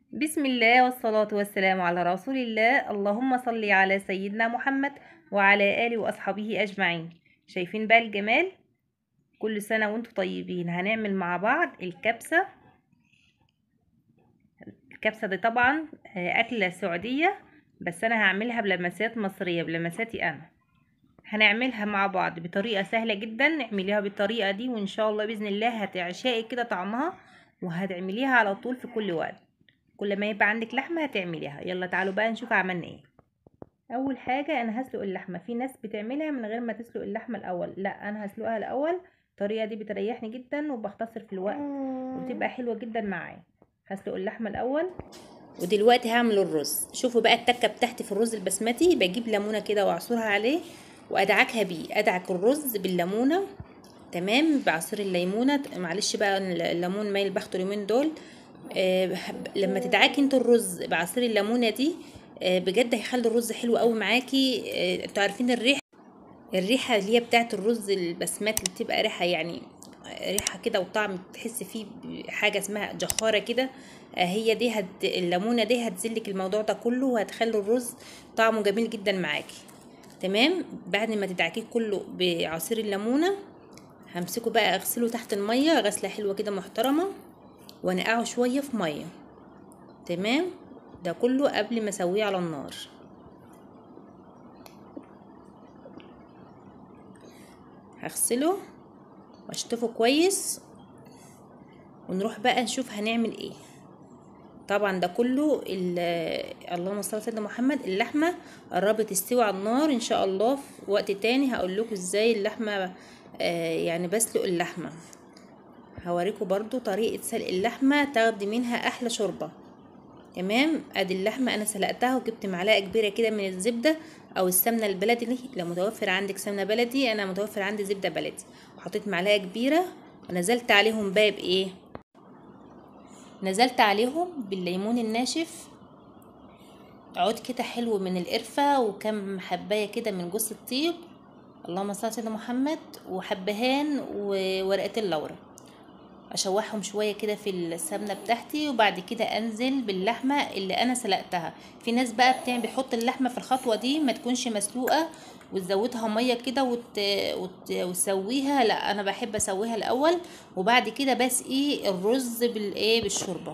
بسم الله والصلاة والسلام على رسول الله اللهم صل على سيدنا محمد وعلى آله وأصحابه أجمعين شايفين بقى الجمال كل سنة وانتم طيبين هنعمل مع بعض الكبسة الكبسة دي طبعا آه، أكلة سعودية بس أنا هعملها بلمسات مصرية بلمساتي أنا هنعملها مع بعض بطريقة سهلة جدا اعمليها بالطريقة دي وإن شاء الله بإذن الله هتعشقي كده طعمها وهتعمليها على طول في كل وقت كل ما يبقى عندك لحمة هتعمليها يلا تعالوا بقى نشوف عملنا ايه اول حاجة انا هسلق اللحمة في ناس بتعملها من غير ما تسلق اللحمة الاول لا انا هسلقها الاول الطريقة دي بتريحني جدا وبختصر في الوقت وبتبقى حلوة جدا معايا هسلق اللحمة الاول ودلوقتي هعمل الرز شوفوا بقى التكه بتاعتي في الرز البسمتي بجيب ليمونه كده واعصرها عليه وادعكها بيه ادعك الرز بالليمونه تمام بعصير الليمونه معلش بقى الليمون مايل باخده اليومين دول آه لما تدعكي انت الرز بعصير الليمونه دي آه بجد هيخلي الرز حلو قوي معاكي آه انتوا عارفين الريحه الريحه اللي هي بتاعه الرز البسمتي اللي بتبقى ريحه يعني ريحه كده وطعم تحس فيه حاجه اسمها جخاره كده آه هي دي هت... الليمونه دي هتزلك الموضوع ده كله وهتخلي الرز طعمه جميل جدا معاكي تمام بعد ما تدعكيه كله بعصير الليمونه همسكه بقى اغسله تحت الميه غسله حلوه كده محترمه وانقعه شويه في ميه تمام ده كله قبل ما اسويه على النار هغسله واشطفه كويس ونروح بقى نشوف هنعمل ايه طبعا ده كله اللهم صل على سيدنا محمد اللحمه قربت تستوي على النار ان شاء الله في وقت تاني هقول لكم ازاي اللحمه آه يعني بسلق اللحمه هوريكم برضو طريقه سلق اللحمه تاخدي منها احلى شوربه تمام ادي اللحمه انا سلقتها وجبت معلقه كبيره كده من الزبده او السمنه البلدي لو متوفر عندك سمنه بلدي انا متوفر عندي زبده بلدي وحطيت معلقه كبيره ونزلت عليهم بقى بايه نزلت عليهم بالليمون الناشف عود كده حلو من القرفة وكم حباية كده من جوز الطيب اللهم صل على سيدنا محمد وحبهان وورقة اللورة اشوحهم شويه كده في السمنه بتاعتي وبعد كده انزل باللحمه اللي انا سلقتها في ناس بقى بتعمل بيحط اللحمه في الخطوه دي ما تكونش مسلوقه وتزودها ميه كده وت... وت... وتسويها لا انا بحب اسويها الاول وبعد كده بسقي الرز بالايه بالشوربه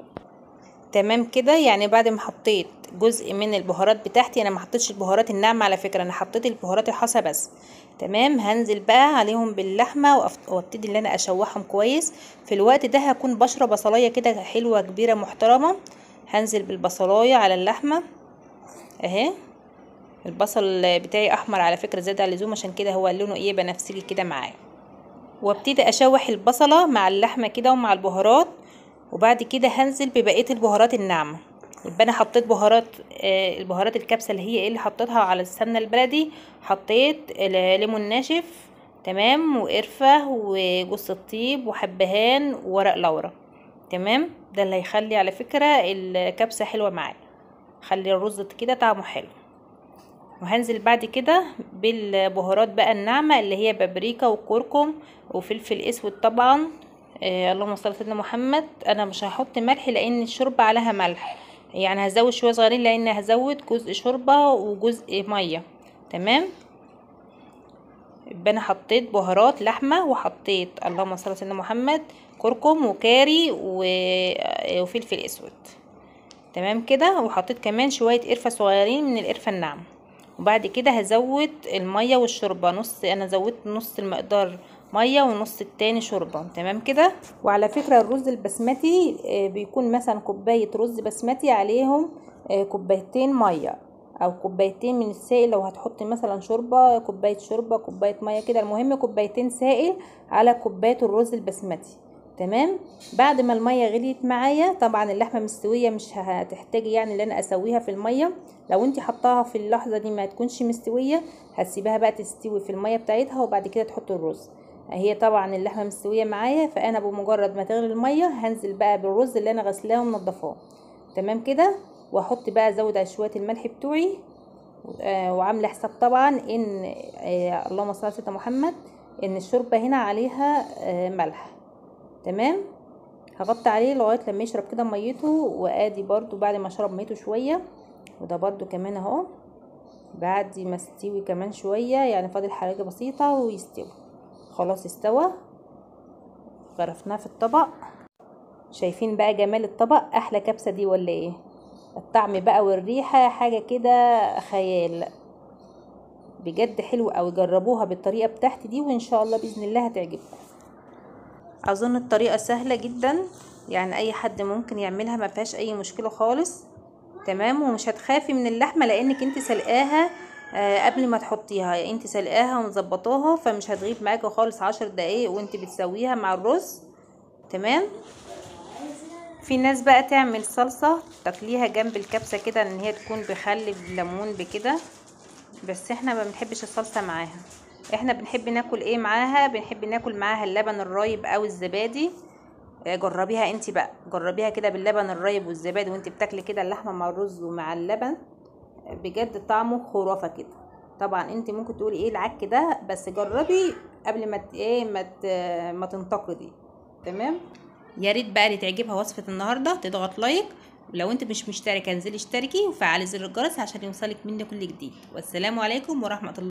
تمام كده يعني بعد ما حطيت جزء من البهارات بتاعتي انا ما حطيتش البهارات الناعمه على فكره انا حطيت البهارات الحصى بس تمام هنزل بقى عليهم باللحمه وابتدي ان انا اشوحهم كويس في الوقت ده هكون بشره بصلايه كده حلوه كبيره محترمه هنزل بالبصلايه على اللحمه اهي البصل بتاعي احمر على فكره زاد على اللزوم عشان كده هو لونه ايه بنفسجي كده معايا وابتدي اشوح البصله مع اللحمه كده ومع البهارات وبعد كده هنزل ببقيه البهارات الناعمه يبقى انا حطيت بهارات آه البهارات الكبسه اللي هي ايه اللي حطيتها على السمنه البلدي حطيت ليمون ناشف تمام وقرفه وجوز الطيب وحبهان وورق لورا تمام ده اللي هيخلي على فكره الكبسه حلوه معايا خلي الرز كده طعمه حلو وهنزل بعد كده بالبهارات بقى الناعمه اللي هي بابريكا وكركم وفلفل اسود طبعا آه اللهم صل على سيدنا محمد انا مش هحط ملح لان الشوربه عليها ملح يعني هزود شويه صغيرين لان هزود جزء شوربه وجزء ميه تمام يبقى انا حطيت بهارات لحمه وحطيت اللهم صل على سيدنا محمد كركم وكاري وفلفل اسود تمام كده وحطيت كمان شويه قرفه صغيرين من القرفه الناعمه وبعد كده هزود الميه والشوربه نص انا زودت نص المقدار ميه ونص التاني شوربه تمام كده وعلى فكره الرز البسمتي بيكون مثلا كوبايه رز بسمتي عليهم كوبايتين ميه او كوبايتين من السائل لو هتحطي مثلا شوربه كوبايه شوربه كوبايه ميه كده المهم كوبايتين سائل على كوبايه الرز البسمتي تمام بعد ما الميه غليت معايا طبعا اللحمه مستويه مش هتحتاجي يعني ان انا اسويها في الميه لو انت حطاها في اللحظه دي ما تكونش مستويه هتسيبها بقى تستوي في الميه بتاعتها وبعد كده تحطي الرز هي طبعا اللحمه مستويه معايا فانا بمجرد ما تغلي الميه هنزل بقى بالرز اللي انا غسلاه ومنضفاه تمام كده واحط بقى ازود على شويه الملح بتوعي آه وعامله حساب طبعا ان آه اللهم صل على سيدنا محمد ان الشوربه هنا عليها آه ملح تمام هغطي عليه لغايه لما يشرب كده ميته وادي برضو بعد ما شرب ميته شويه وده برضو كمان اهو بعد ما استوي كمان شويه يعني فاضل حاجه بسيطه ويستوي خلاص استوى غرفناه في الطبق شايفين بقى جمال الطبق احلى كبسه دي ولا ايه الطعم بقى والريحه حاجه كده خيال بجد حلو قوي جربوها بالطريقه بتاعتي دي وان شاء الله باذن الله هتعجبكم اظن الطريقه سهله جدا يعني اي حد ممكن يعملها ما فيهاش اي مشكله خالص تمام ومش هتخافي من اللحمه لانك انت سلقاها آه قبل ما تحطيها يعني انت سلقاها ومظبطاها فمش هتغيب معاكي خالص عشر دقايق وانت بتسويها مع الرز تمام في ناس بقى تعمل صلصة تاكليها جنب الكبسة كده ان هي تكون بخل بليمون بكده بس احنا ما بنحبش الصلصة معاها احنا بنحب ناكل ايه معاها بنحب ناكل معاها اللبن الرايب او الزبادي جربيها انت بقى جربيها كده باللبن الرايب والزبادي وانت بتاكلي كده اللحمه مع الرز ومع اللبن بجد طعمه خرافه كده طبعا انت ممكن تقولي ايه العك ده بس جربي قبل ما ايه ما ما تنتقدي تمام يا ريت بقى اللي تعجبها وصفه النهارده تضغط لايك ولو انت مش مشتركه انزلي اشتركي وفعلي زر الجرس عشان يوصلك مني كل جديد والسلام عليكم ورحمه الله